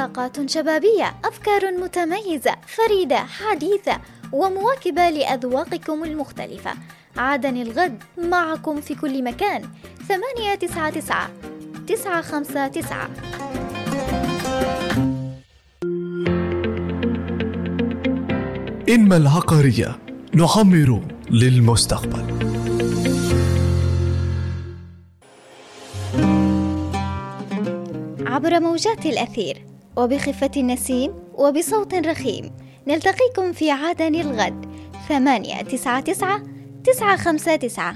طاقات شبابية أفكار متميزة فريدة حديثة ومواكبة لأذواقكم المختلفة عادن الغد معكم في كل مكان ثمانية تسعة تسعة تسعة خمسة تسعة إنما العقارية نعمر للمستقبل عبر موجات الأثير وبخفة النسيم وبصوت رخيم نلتقيكم في عدن الغد ثمانية تسعة تسعة تسعة خمسة تسعة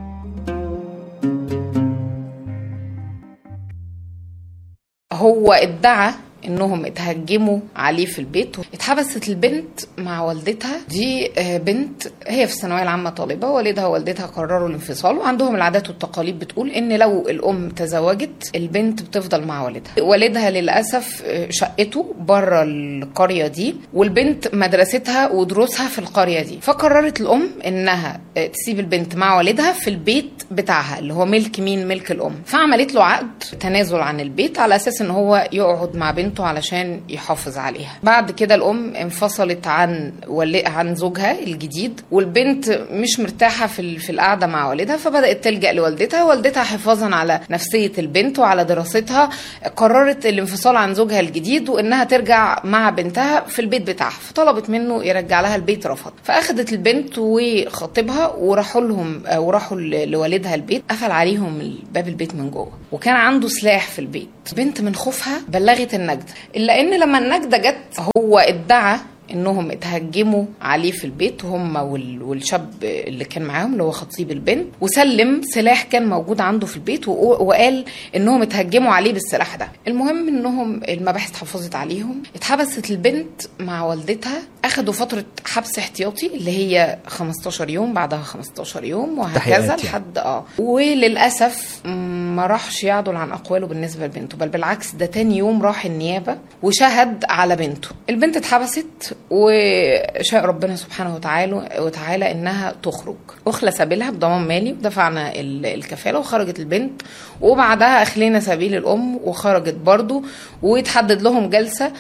هو ادعى انهم اتهجموا عليه في البيت اتحبست البنت مع والدتها دي آه، بنت هي في الثانويه العامه طالبه والدها ووالدتها قرروا الانفصال وعندهم العادات والتقاليد بتقول ان لو الام تزوجت البنت بتفضل مع والدها والدها للاسف آه، شقته بره القريه دي والبنت مدرستها ودروسها في القريه دي فقررت الام انها آه، تسيب البنت مع والدها في البيت بتاعها اللي هو ملك مين ملك الام فعملت له عقد تنازل عن البيت على اساس ان هو يقعد مع بنته علشان يحافظ عليها بعد كده الام انفصلت عن ولي عن زوجها الجديد والبنت مش مرتاحه في ال- في القعده مع والدها فبدات تلجا لوالدتها والدتها حفاظا على نفسيه البنت وعلى دراستها قررت الانفصال عن زوجها الجديد وانها ترجع مع بنتها في البيت بتاعها فطلبت منه يرجع لها البيت رفض فاخدت البنت وخطيبها وراحوا لهم آه، وراحوا ل- لوالدها البيت قفل عليهم باب البيت من جوه وكان عنده سلاح في البيت بنت من خوفها بلغت النجدة الا ان لما النجدة جت هو ادعى انهم اتهجموا عليه في البيت هم وال- والشاب اللي كان معاهم اللي هو خطيب البنت وسلم سلاح كان موجود عنده في البيت وق- وقال انهم اتهجموا عليه بالسلاح ده المهم انهم المباحث حافظت عليهم اتحبست البنت مع والدتها اخدوا فتره حبس احتياطي اللي هي 15 يوم بعدها 15 يوم وهكذا تحقيقات يعني. لحد اه وللاسف ما راحش يعدل عن اقواله بالنسبه لبنته بل بالعكس ده تاني يوم راح النيابه وشهد على بنته البنت اتحبست وشاء ربنا سبحانه وتعالى وتعالى انها تخرج اخلى سبيلها بضمان مالي ودفعنا ال- الكفاله وخرجت البنت وبعدها اخلينا سبيل الام وخرجت برضو وتحدد لهم جلسه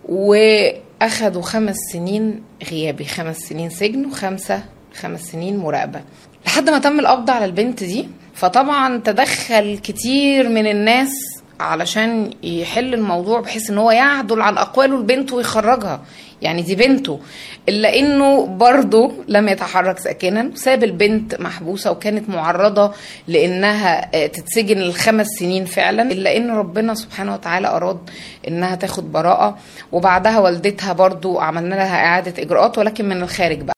واخدوا خمس سنين غيابي خمس سنين سجن وخمسه خمس سنين مراقبه لحد ما تم القبض على البنت دي فطبعا تدخل كتير من الناس علشان يحل الموضوع بحيث ان هو يعدل عن اقواله البنت ويخرجها يعني دي بنته الا انه برضه لم يتحرك ساكنا ساب البنت محبوسه وكانت معرضه لانها آه، تتسجن الخمس سنين فعلا الا ان ربنا سبحانه وتعالى اراد انها تاخد براءه وبعدها والدتها برضه عملنا لها اعاده اجراءات ولكن من الخارج بقى